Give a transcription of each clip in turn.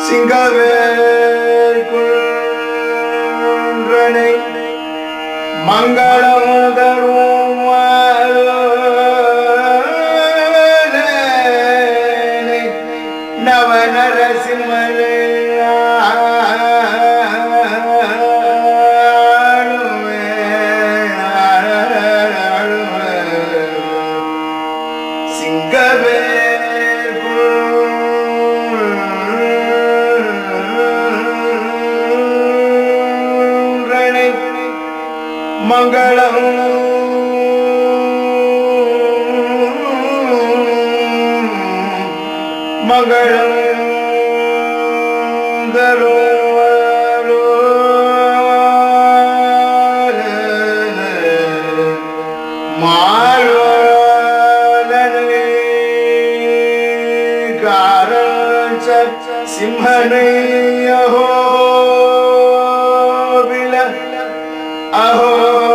சிங்கவேல் குன்றனை மங்களம் தரும் நவநரசிம்மனை சிங்கவேல் குன்றனை மங்களம் மங்களம் சிம்மனை அஹோ வில அஹோ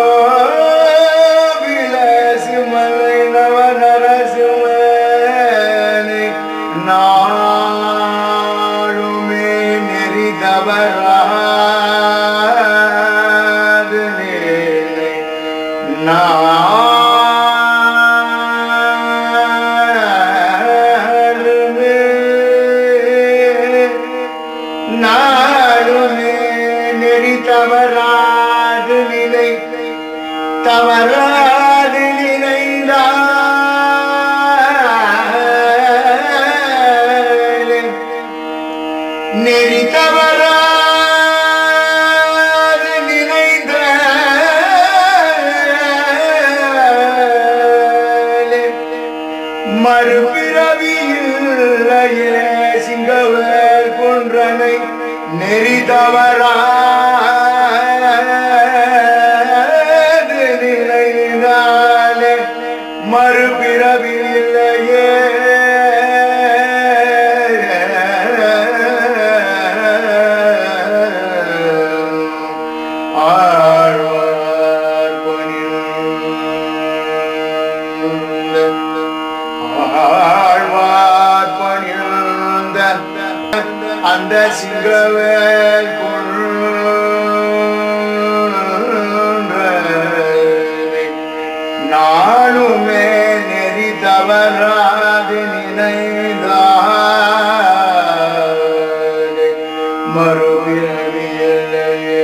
விலசிமலை நவநரசிம்மனை நாளுமே நெறி தவறாது நிலை நாளுமே நாளுமே நெறி தவறாது நிலை தவறாது நினைந்தாலே நெறி தவறாது நினைந்த மறுபிறவியில்லையே சிங்கவேல் குன்றனை நெறி தவறாது நினைந்தாலே மறுபிறவியில்லையே ஆழ்வார் பணிந்த ஆழ்வார் பணிந்த அந்த சிங்கவேல் குன்றனை நாளுமே நெறி தவறாது நினைந்தாலே மறுபிறவியில்லையே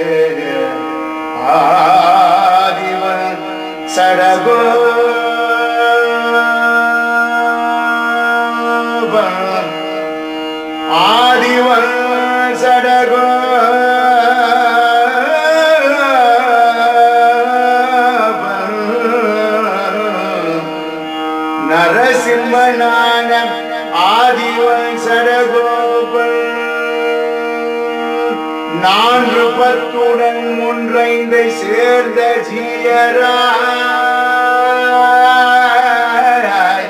ஆதிவன் சடகோ ஆதிவன் சடகோ நரசிம்மனான ஆதிவன் சடகோபன் நான்கு பத்துடன் ஒன்றைந்தை சேர்ந்த ஜீயராய்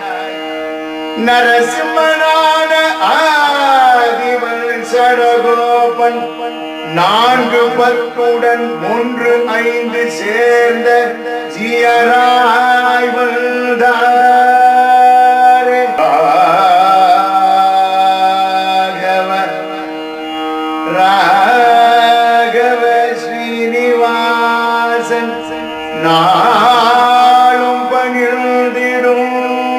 நரசிம்மனான ஆதிவன் சடகோபன் நான்கு பத்துடன் ஒன்று ஐந்து சேர்ந்த ஜியராய் வந்தாரே ராகவன் ராகவ ஸ்ரீனிவாசன் நாளும் பணிர்ந்திடும்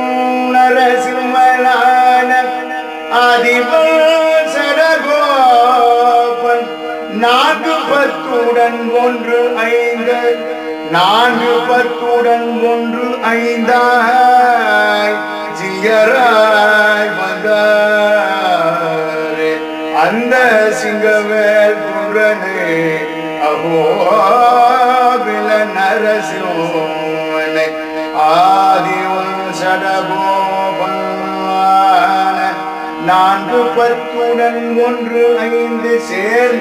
நரசிம்மலான அதிபல் சடகோபன் நான்கு பத்துடன் ஒன்று ஐந்து நான்கு பத்துடன் ஒன்று ஐந்தாய் ஜியராய் வந்தாரே அந்த சிங்கவேல் குன்றனே அகோபில நரசிம்மனை ஆதிவன் சடகோபான நான்கு பத்துடன் ஒன்று ஐந்து சேர்ந்த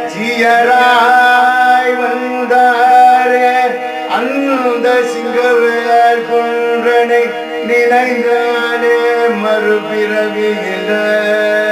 ஜியராய் வந்தாரே அந்த சிங்கவேல் குன்றனை நினைந்தாலே மறுபிறவி இல்லை